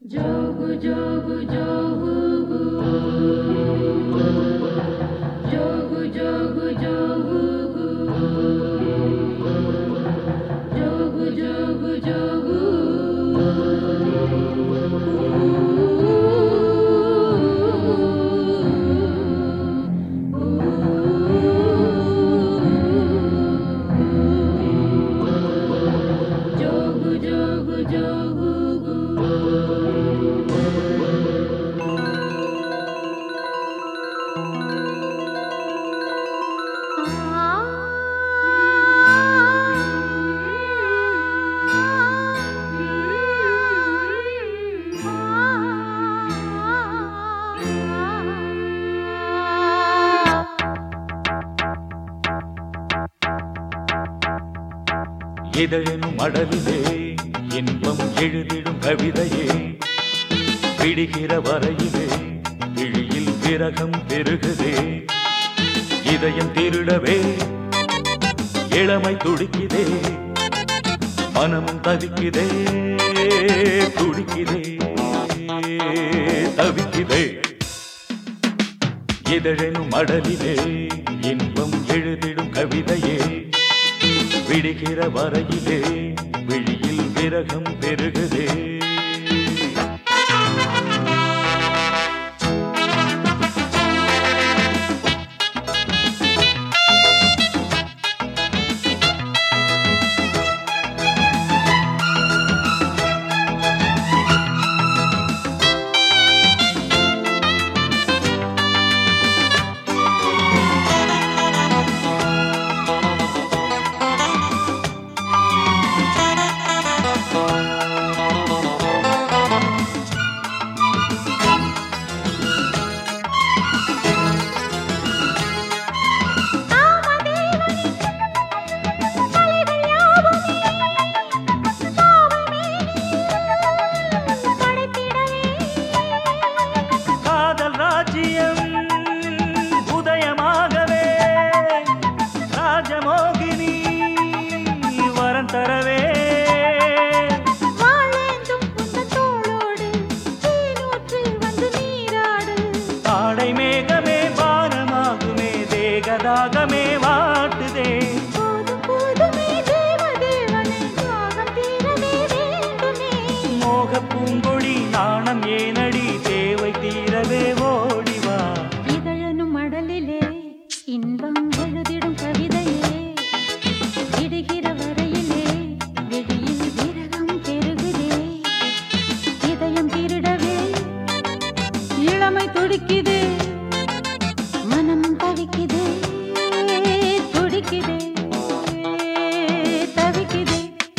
Jogu jogu jogu Jogu jogu jogu Jogu jogu jogu Jogu jogu jogu இதழெனும் அடலிலே இன்பம் எழுதிடும் கவிதையே விடுகிற வரையிலே விழியில் விரகம் பெருகுதே இதயம் திருடவே இளமை துடிக்குதே மனமும் தவிக்குதே துடிக்குதே தவிக்குதே இதழெனும் அடலிலே இன்பம் எழுதிடும் கவிதையே விடுகிற வரையிலே விழியில் விரகம் பெருகுதே காதல் ராஜ்யம் உதயமாகவே ராஜமோகினி வரம் தரவே ஆடை மேகமே பாரமாகுமே தேகதாகமே வாட்டுதே மோக பூங்கொடி நாணம் ஏனடி தேவை தீரவே ஓடிவா மடலிலே இன்பம் எழுதிடும் கவிதையே விடுகிற வரையிலே விழியில் விரகம் பெருகுதே இதயம் திருடவே இளமை துடிக்குதே மனம் தவிக்குதே துடிக்குதே தவிக்குதே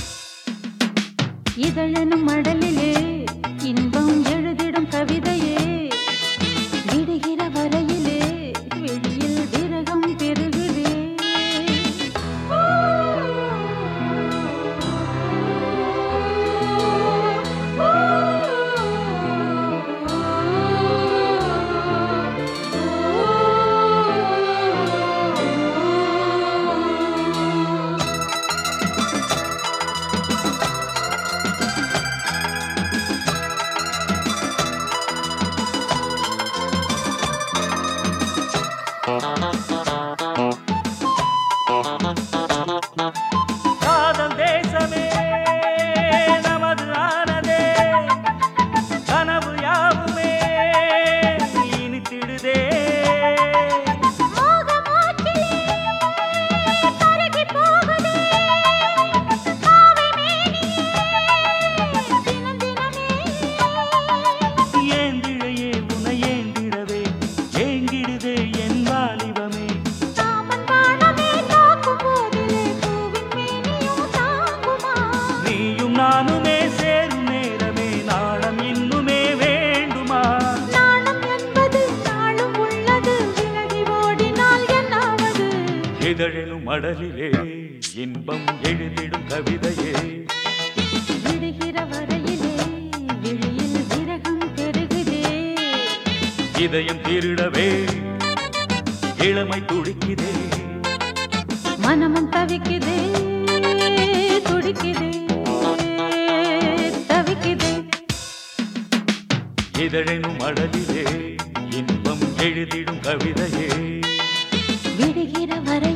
இதழனும் மடலிலே இன்பம் எழுதிடும் கவிதையே விடுகிற வரையிலே வெளியில் விரகம் பெருகுதே காதல் தேசமே நமது ஆனதே கனவு யாவுமே இனித்திடுதே ஏந்திழையே உன ஏந்திடவே ஏங்கிடுதே என் வாலிபமே நீயும் நானுமே சேரும் நேரமே நாணம் இன்னுமே வேண்டுமா இதழெனும் மடலிலே இன்பம் எழுதிடும் கவிதையே விடுகிற வரையிலே விழியில் விரகம் பெருகுதே இதயம் திருடவே இளமை துடிக்குதே மனமும் தவிக்குதே துடிக்குதே தவிக்குதே இதழெனும் அடலிலே இன்பம் எழுதிடும் கவிதையே விடுகிற வரை